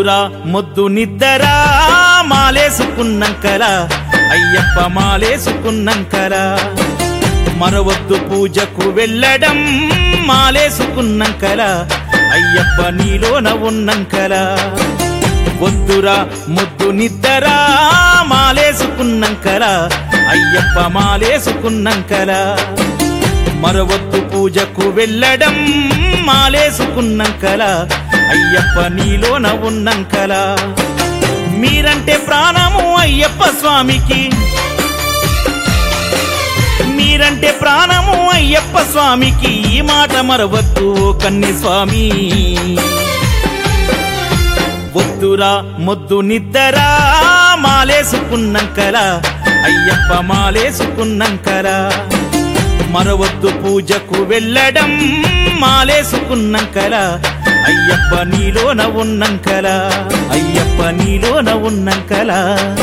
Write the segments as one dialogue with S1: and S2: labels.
S1: వద్దురా మొద్దు నిద్దరా మాలేసుకున్నంకరా అయ్యప్ప మాలేసుకున్నంకరా మరవద్దు పూజకు వెళ్ళడం మాలేసుకున్నంకరా అయ్యప్ప నీలోన ఉన్నంకరా వద్దురా ముద్దు నిద్దరా మాలేసుకున్నంకరా అయ్యప్ప మాలేసుకున్నంకరా మరవద్దు పూజకు వెళ్ళడం మాలేసుకున్నంకలా అయ్యప్ప నీలోన ఉన్నంకలా మీరంటే ప్రాణము అయ్యప్ప స్వామికి మీరంటే ప్రాణము అయ్యప్ప స్వామికి ఈ మాట మరవద్దు ఓ కన్ని స్వామి వద్దురా మొద్దు నిద్దరా మాలేసుకున్నంకరా అయ్యప్ప మాలేసుకున్నంకరా మరవద్దు పూజకు వెళ్ళడం మాలేసుకున్నంకరా అయ్యప్ప నీలోన ఉన్నంకలా అయ్యప్ప నీలోన ఉన్నంకలా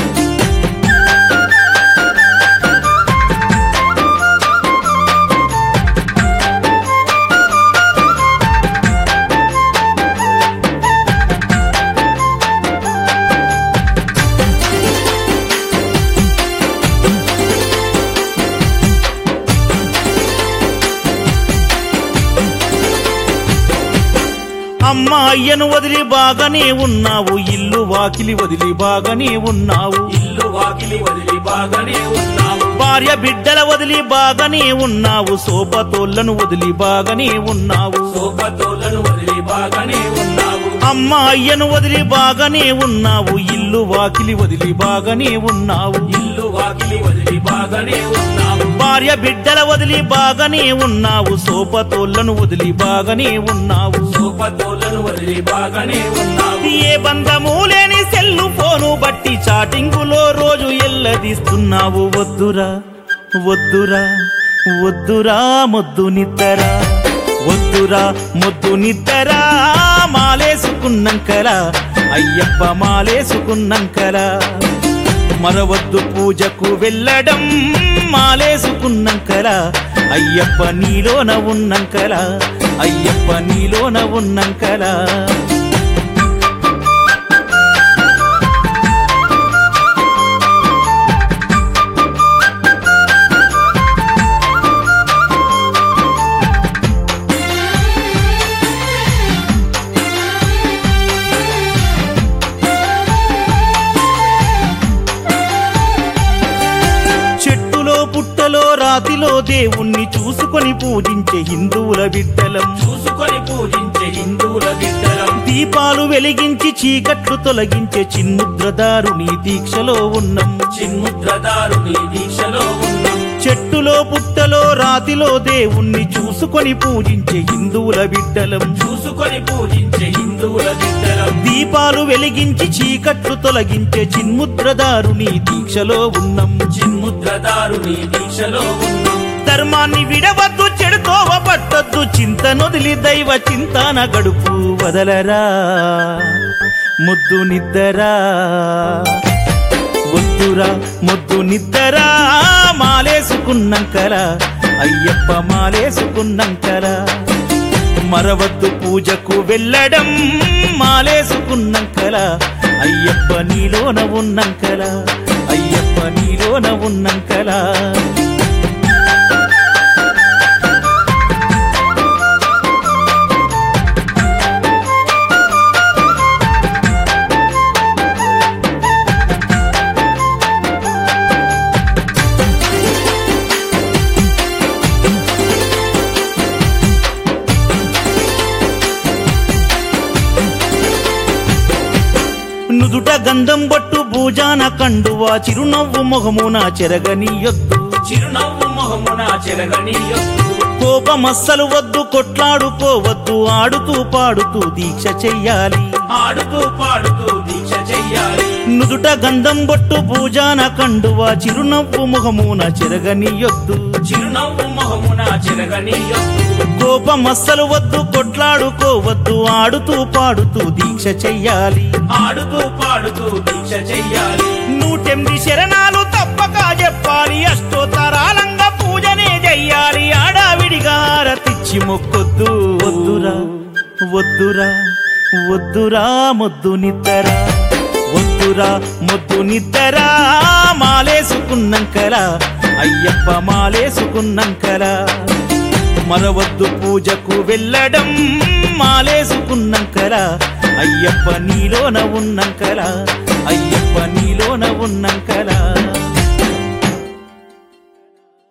S1: అమ్మ అయ్యను వదిలి బాగానే ఉన్నావు ఇల్లు వాకిలి వదిలి బాగానే ఉన్నావు
S2: ఇల్లు వాకిలి వదిలి బాగానే ఉన్నావు
S1: భార్య బిడ్డల వదిలి బాగానే ఉన్నావు సోపతోళ్లను వదిలి బాగానే ఉన్నావు
S2: సోపతోలను వదిలి బాగానే ఉన్నావు
S1: అమ్మ అయ్యను వదిలి బాగానే ఉన్నావు ఇల్లు వాకిలి వదిలి బాగానే ఉన్నావు
S2: ఇల్లు వాకిలి వదిలి బాగానే ఉన్నావు
S1: భార్య బిడ్డల వదిలి బాగానే ఉన్నావు సోపతోళ్లను వదిలి బాగానే ఉన్నావు
S2: సోపతోలను వదిలి బాగానే ఉన్నావు
S1: ఏ బంధము లేని సెల్లు ఫోను బట్టి చాటింగులో రోజు ఎల్లదీస్తున్నావు వద్దురా వద్దురా వద్దురా మొద్దు నిద్దరా వద్దురా మొద్దు నిద్దరా మాలేసుకున్నంకరా అయ్యప్ప మాలేసుకున్నంకరా మరవద్దు పూజకు వెళ్ళడం మాలేసుకున్నంకరా అయ్యప్ప నీలోన ఉన్నంకరా అయ్యప్ప నీలోన ఉన్నంకరా చెట్టులో పుట్టలో రాతిలో దేవుణ్ణి చూసుకొని పూజించే హిందువుల బిడ్డలం
S2: చూసుకొని పూజించే హిందువుల బిడ్డలం
S1: దీపాలు వెలిగించి చీకట్లు తొలగించే చిన్ముద్రదారుని దీక్షలో ఉన్నాం
S2: చిన్ముద్రదారుని దీక్షలో ఉన్నాం
S1: చెట్టులో పుట్టలో రాతిలో దేవుణ్ణి చూసుకొని పూజించే హిందువుల బిడ్డలం
S2: చూసుకొని పూజించే హిందువుల బిడ్డలం
S1: దీపాలు వెలిగించి చీకట్లు తొలగించే చిన్ముద్రదారుని దీక్షలో ఉన్నాం
S2: చిన్ముద్రదారుని దీక్షలో ఉన్నాం
S1: ధర్మాన్ని విడవద్దు చెడుతోవ పట్టొద్దు చింతనొదిలి దైవ చింతన గడుపు వదలరా ముద్దు నిద్దరా వద్దురా ముద్దు నిద్దరా మాలేసుకున్నంకరా అయ్యప్ప మాలేసుకున్నంకరా మరవద్దు పూజకు వెళ్ళడం మాలేసుకున్నంకలా అయ్యప్ప నీలోన ఉన్నంకలా అయ్యప్ప నీలోన ఉన్నంకలా నుదుట గంధం బొట్టు భూజాన కండువా చిరునవ్వు మొహమున చెరగనీయొద్దు
S2: చిరునవ్వు మొహమున చెరగనీయొద్దు
S1: కోపమస్సలు వద్దు కొట్లాడుకోవద్దు ఆడుతూ పాడుతూ దీక్ష చెయ్యాలి
S2: ఆడుతూ పాడుతూ దీక్ష చెయ్యాలి
S1: నుదుట గంధం బొట్టు భూజాన కండువా చిరునవ్వు మొహమున చెరగనీయొద్దు
S2: చిరునవ్వు మొహమున చెరగనీయొద్దు
S1: కోపమస్సలు వద్దు కొట్లాడుకోవద్దు ఆడుతూ పాడుతూ దీక్ష చెయ్యాలి
S2: ఆడుతూ పాడుతూ దీక్ష చెయ్యాలి
S1: నూటెనిమిది శరణాలు తప్పక చెప్పాలి అష్టోత్తరాలంగా పూజనే చెయ్యాలి ఆడావిడిగా హారతిచ్చి మొక్కొద్దు వద్దురా వద్దురా వద్దురా మొద్దు నిద్దరా వద్దురా మొద్దు నిద్దరా మాలేసుకున్నంకలా అయ్యప్ప మాలేసుకున్నంకలా మరవద్దు పూజకు వెళ్ళడం మాలేసుకున్నంకలా అయ్యప్ప నీలోన ఉన్నంకలా అయ్యప్ప నీలోన ఉన్నంకలా